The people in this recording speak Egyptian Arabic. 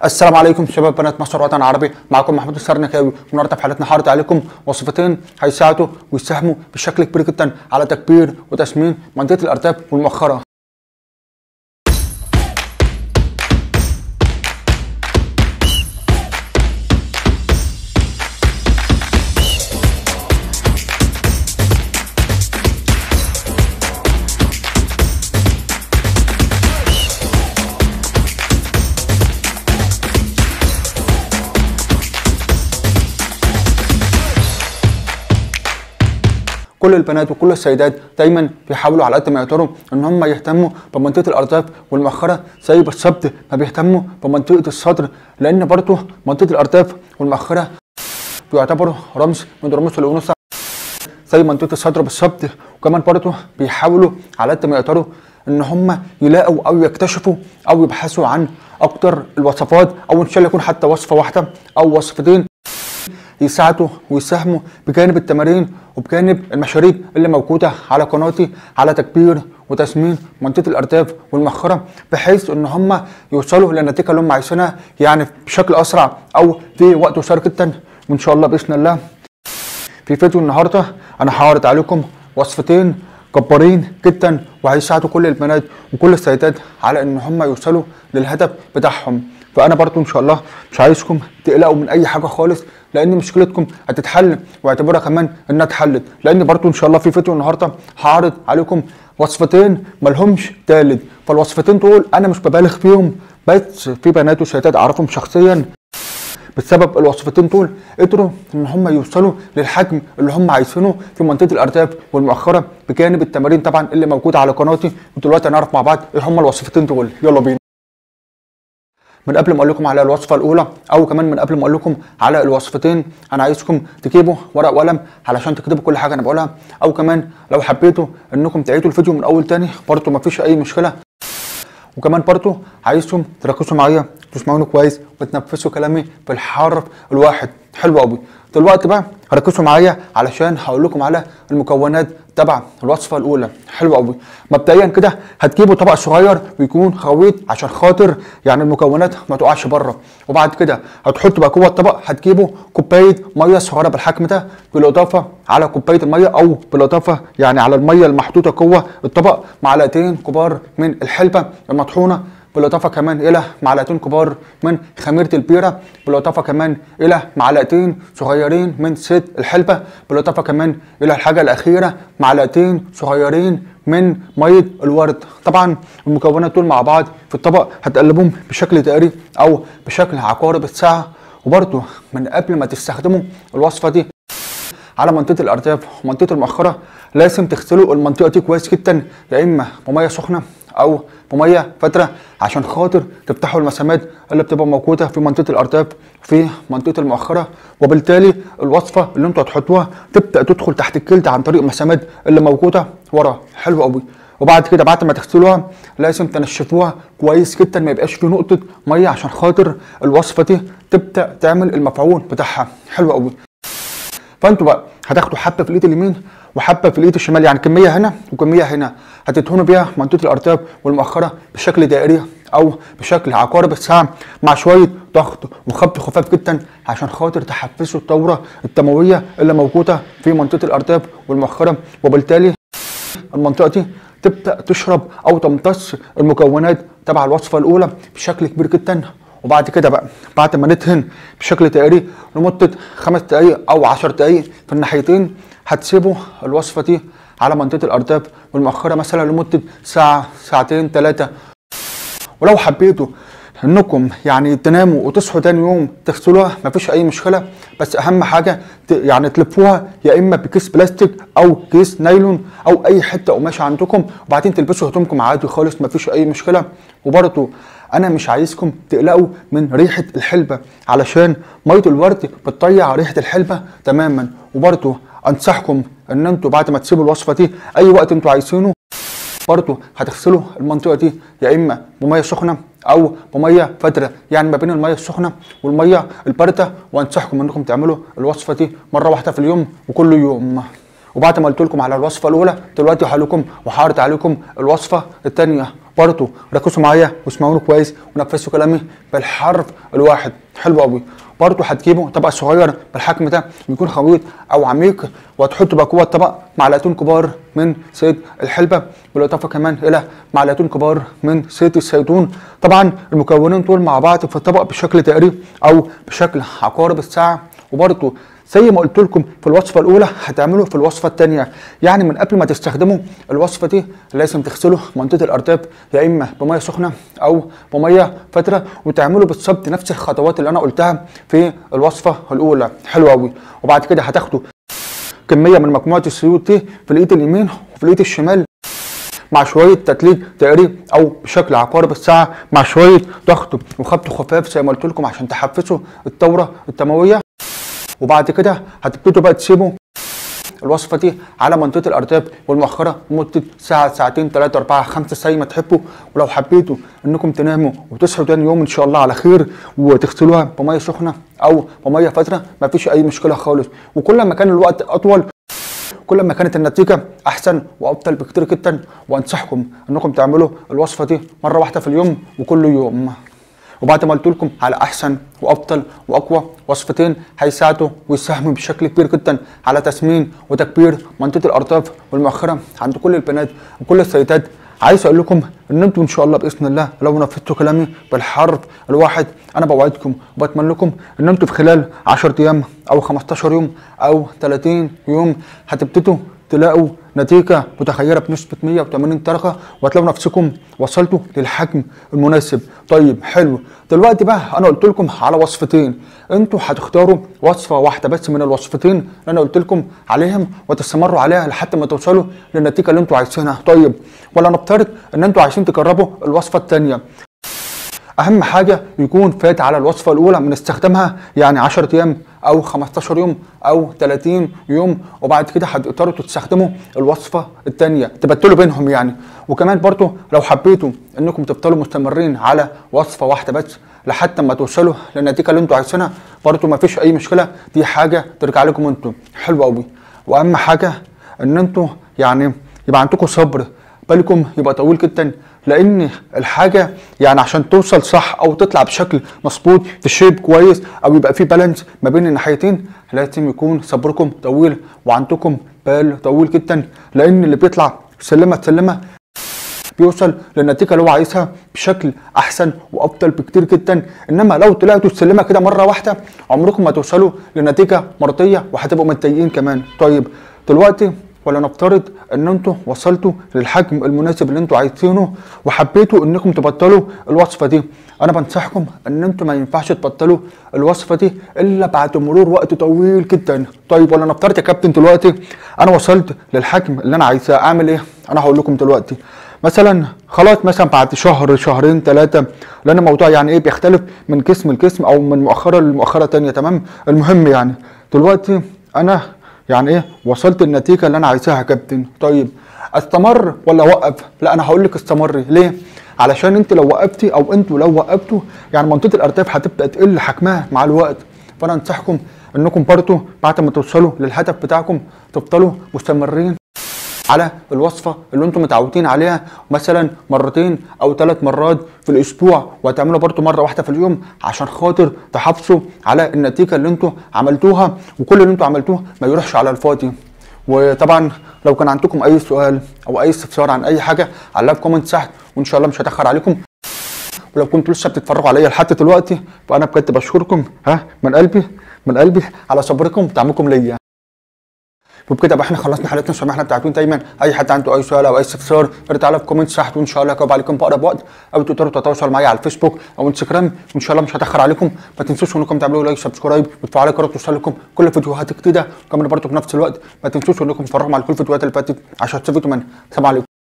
السلام عليكم شباب بنات مصر الوطن العربي معكم محمود السرنكاوي والنهارده في حلقتنا هعرض عليكم وصفتين هيساعدوا ويساهموا بشكل كبير جدا على تكبير وتسمين منطقه الارتاب والمؤخره كل البنات وكل السيدات دايما بيحاولوا على قد ما يقدروا ان هم يهتموا بمنطقه الارداف والمؤخره زي بالظبط ما بيهتموا بمنطقه الصدر لان برضه منطقه الارداف والمؤخره بيعتبروا رمز من رموز الانوثه زي منطقه الصدر بالظبط وكمان برضه بيحاولوا على قد ما يقدروا ان هم يلاقوا او يكتشفوا او يبحثوا عن اكتر الوصفات او ان شاء الله يكون حتى وصفه واحده او وصفتين يساعدوا ويساهموا بجانب التمارين وبجانب المشاريب اللي موجوده على قناتي على تكبير وتسمين منطقه الارداف والمؤخره بحيث ان هم يوصلوا للنتيجه اللي هم عايزينها يعني بشكل اسرع او في وقت قصير جدا وان شاء الله باذن الله في فيديو النهارده انا هعرض عليكم وصفتين جبارين جدا وهيساعدوا كل البنات وكل السيدات على ان هم يوصلوا للهدف بتاعهم فانا برضو ان شاء الله مش عايزكم تقلقوا من اي حاجه خالص لان مشكلتكم هتتحل واعتبرها كمان انها اتحلت لان برضو ان شاء الله في فيديو النهارده هعرض عليكم وصفتين ملهمش تالت فالوصفتين دول انا مش ببالغ فيهم بس في بنات وسيدات اعرفهم شخصيا بسبب الوصفتين دول قدروا ان هم يوصلوا للحجم اللي هم عايزينه في منطقه الارداف والمؤخره بجانب التمارين طبعا اللي موجوده على قناتي ودلوقتي هنعرف مع بعض ايه هم الوصفتين دول يلا بينا من قبل ما اقول لكم على الوصفه الاولى او كمان من قبل ما اقول لكم على الوصفتين انا عايزكم تجيبوا ورق وقلم علشان تكتبوا كل حاجه انا بقولها او كمان لو حبيتوا انكم تعيدوا الفيديو من اول تاني برضه مفيش اي مشكله وكمان برضه عايزكم تركزوا معايا تسمعوني كويس وتنفذوا كلامي في الحرف الواحد حلو قوي دلوقتي بقى ركزوا معايا علشان هقول لكم على المكونات تبع الوصفه الاولى حلو قوي مبدئيا كده هتجيبوا طبق صغير ويكون غويط عشان خاطر يعني المكونات ما تقعش بره وبعد كده هتحطوا بقى جوه الطبق هتجيبوا كوبايه ميه صغيره بالحجم ده بالاضافه على كوبايه الميه او بالاضافه يعني على الميه المحطوطه جوه الطبق معلقتين كبار من الحلبه المطحونه بالاضافه كمان الى معلقتين كبار من خميره البيره بالاضافه كمان الى معلقتين صغيرين من زيت الحلبه بالاضافه كمان الى الحاجه الاخيره معلقتين صغيرين من ميه الورد طبعا المكونات دول مع بعض في الطبق هتقلبوهم بشكل دائري او بشكل عقارب الساعه وبرده من قبل ما تستخدموا الوصفه دي على منطقه الارداف ومنطقه المؤخره لازم تغسلوا المنطقه دي كويس جدا يا اما بميه سخنه او بميه فتره عشان خاطر تفتحوا المسامات اللي بتبقى موجوده في منطقه الارداف في منطقه المؤخره وبالتالي الوصفه اللي انتوا هتحطوها تبدا تدخل تحت الجلد عن طريق المسامات اللي موجوده ورا حلو قوي وبعد كده بعد ما تغسلوها لازم تنشفوها كويس جدا ما يبقاش في نقطه ميه عشان خاطر الوصفه دي تبدا تعمل المفعول بتاعها حلو قوي فانتوا بقى هتاخدوا حبه في الايد اليمين وحبه في الايد الشمال يعني كميه هنا وكميه هنا هتدهنوا بيها منطقه الارتاب والمؤخره بشكل دائري او بشكل عقارب الساعه مع شويه ضغط وخبط خفاف جدا عشان خاطر تحفزوا الدوره الدمويه اللي موجوده في منطقه الارتاب والمؤخره وبالتالي المنطقه دي تبدا تشرب او تمتص المكونات تبع الوصفه الاولى بشكل كبير جدا وبعد كده بقى بعد ما ندهن بشكل دائري لمده خمس دقائق او 10 دقائق في الناحيتين هتسيبوا الوصفه دي على منطقه الارداف والمؤخره مثلا لمده ساعه ساعتين ثلاثه ولو حبيتوا انكم يعني تناموا وتصحوا تاني يوم تغسلوها مفيش اي مشكله بس اهم حاجه يعني تلفوها يا اما بكيس بلاستيك او كيس نايلون او اي حته قماشه عندكم وبعدين تلبسوا هدومكم عادي خالص مفيش اي مشكله وبرضه انا مش عايزكم تقلقوا من ريحه الحلبه علشان ميه الورد بتطيع ريحه الحلبه تماما وبرضه انصحكم ان انتوا بعد ما تسيبوا الوصفه دي اي وقت انتوا عايزينه برضه هتغسلوا المنطقه دي يا اما بميه سخنه او بميه فتره يعني ما بين الميه السخنه والميه البارده وانصحكم انكم تعملوا الوصفه دي مره واحده في اليوم وكل يوم وبعد ما قلت لكم على الوصفه الاولى دلوقتي هقول لكم وهعرض عليكم الوصفه الثانيه برضه ركزوا معايا واسمعوني كويس ونفذوا كلامي بالحرف الواحد حلو قوي برضه هتجيبوا طبق صغير بالحجم ده بيكون خليط او عميق وهتحطوا بقى جوه الطبق معلقتين كبار من زيت الحلبه بالاضافه كمان الى معلقتين كبار من زيت الزيتون طبعا المكونين دول مع بعض في الطبق بشكل دائري او بشكل عقارب الساعه وبرضه زي ما قلت لكم في الوصفه الاولى هتعملوا في الوصفه الثانيه يعني من قبل ما تستخدموا الوصفه دي لازم تغسلوا منطقه الارداب يا اما بميه سخنه او بميه فتره وتعملوا بالظبط نفس الخطوات اللي انا قلتها في الوصفه الاولى حلو قوي وبعد كده هتاخدوا كميه من مجموعه الزيوت دي في الايد اليمين وفي الايد الشمال مع شويه تتليج دائري او بشكل عقارب الساعه مع شويه ضغط وخبط خفاف زي ما قلت لكم عشان تحفزوا الدوره الدمويه وبعد كده هتبتدوا بقى تسيبوا الوصفه دي على منطقه الارداب والمؤخره لمده ساعه ساعتين ثلاثه اربعه خمسه زي ما تحبوا ولو حبيتوا انكم تناموا وتصحوا تاني يوم ان شاء الله على خير وتغسلوها بميه سخنه او بميه فتره مفيش اي مشكله خالص وكل ما كان الوقت اطول كل ما كانت النتيجه احسن وافضل بكتير جدا وانصحكم انكم تعملوا الوصفه دي مره واحده في اليوم وكل يوم وبعد ما قلت لكم على احسن وافضل واقوى وصفتين هيساعدوا ويساهموا بشكل كبير جدا على تسمين وتكبير منطقه الارداف والمؤخره عند كل البنات وكل السيدات عايز اقول لكم ان انتم ان شاء الله باذن الله لو نفذتوا كلامي بالحرف الواحد انا بوعدكم وبتمنى لكم ان انتم في خلال 10 ايام او 15 يوم او 30 يوم هتبتدوا تلاقوا نتيجة متخيرة بنسبة 180 درجة وهتلاقوا نفسكم وصلتوا للحجم المناسب طيب حلو دلوقتي بقى انا قلت لكم على وصفتين انتوا هتختاروا وصفة واحدة بس من الوصفتين اللي انا قلت لكم عليهم وتستمروا عليها لحد ما توصلوا للنتيجة اللي انتوا عايزينها طيب ولا نفترض ان انتوا عايزين تجربوا الوصفة التانية اهم حاجه يكون فات على الوصفه الاولى من استخدامها يعني 10 ايام او 15 يوم او 30 يوم وبعد كده هتقدروا تستخدموا الوصفه الثانيه تبدلوا بينهم يعني وكمان برضو لو حبيتوا انكم تفضلوا مستمرين على وصفه واحده بس لحد ما توصلوا للنتيجه اللي انتوا عايزينها برضو ما فيش اي مشكله دي حاجه ترجع لكم انتوا حلو قوي واهم حاجه ان انتوا يعني يبقى عندكم صبر بالكم يبقى طويل جدا لان الحاجه يعني عشان توصل صح او تطلع بشكل مظبوط في شيب كويس او يبقى في بالانس ما بين الناحيتين لازم يكون صبركم طويل وعندكم بال طويل جدا لان اللي بيطلع سلمه سلمه بيوصل للنتيجه اللي هو عايزها بشكل احسن وافضل بكتير جدا انما لو طلعتوا السلمه كده مره واحده عمركم ما توصلوا لنتيجه مرضيه وهتبقوا متضايقين كمان طيب دلوقتي ولا نفترض ان انتوا وصلتوا للحجم المناسب اللي انتوا عايزينه وحبيتوا انكم تبطلوا الوصفه دي انا بنصحكم ان انتوا ما ينفعش تبطلوا الوصفه دي الا بعد مرور وقت طويل جدا طيب ولا نفترض يا كابتن دلوقتي انا وصلت للحجم اللي انا عايزاه اعمل ايه انا هقول لكم دلوقتي مثلا خلاص مثلا بعد شهر شهرين ثلاثه لان الموضوع يعني ايه بيختلف من جسم لجسم او من مؤخره لمؤخره تانية تمام المهم يعني دلوقتي انا يعني ايه وصلت النتيجه اللي انا عايزاها يا كابتن طيب استمر ولا اوقف لا انا هقول لك استمري ليه علشان انت لو وقفتي او انتوا لو وقفتوا يعني منطقه الارداف هتبدا تقل حجمها مع الوقت فانا انصحكم انكم برضو بعد ما توصلوا للهدف بتاعكم تفضلوا مستمرين على الوصفه اللي انتم متعودين عليها مثلا مرتين او ثلاث مرات في الاسبوع وهتعملوا برضو مره واحده في اليوم عشان خاطر تحافظوا على النتيجه اللي انتم عملتوها وكل اللي انتم عملتوه ما يروحش على الفاضي وطبعا لو كان عندكم اي سؤال او اي استفسار عن اي حاجه علقوا في كومنت تحت وان شاء الله مش هتاخر عليكم ولو كنتوا لسه بتتفرجوا عليا لحد دلوقتي فانا بجد بشكركم ها من قلبي من قلبي على صبركم ودعمكم ليا وبكده بقى احنا خلصنا حلقتنا زي ما احنا بتاعتون دايما اي حد عنده اي سؤال او اي استفسار يقدر تعالى في كومنت تحت وان شاء الله هجاوب عليكم في اقرب وقت او تقدروا تتواصلوا معايا على الفيسبوك او انستجرام وان شاء الله مش هتاخر عليكم ما تنسوش انكم تعملوا لايك سبسكرايب وتفعلوا الجرس توصل لكم كل فيديوهات جديده وكمان برضه في نفس الوقت ما تنسوش انكم تتفرجوا على كل الفيديوهات اللي فاتت عشان تستفيدوا منها سلام عليكم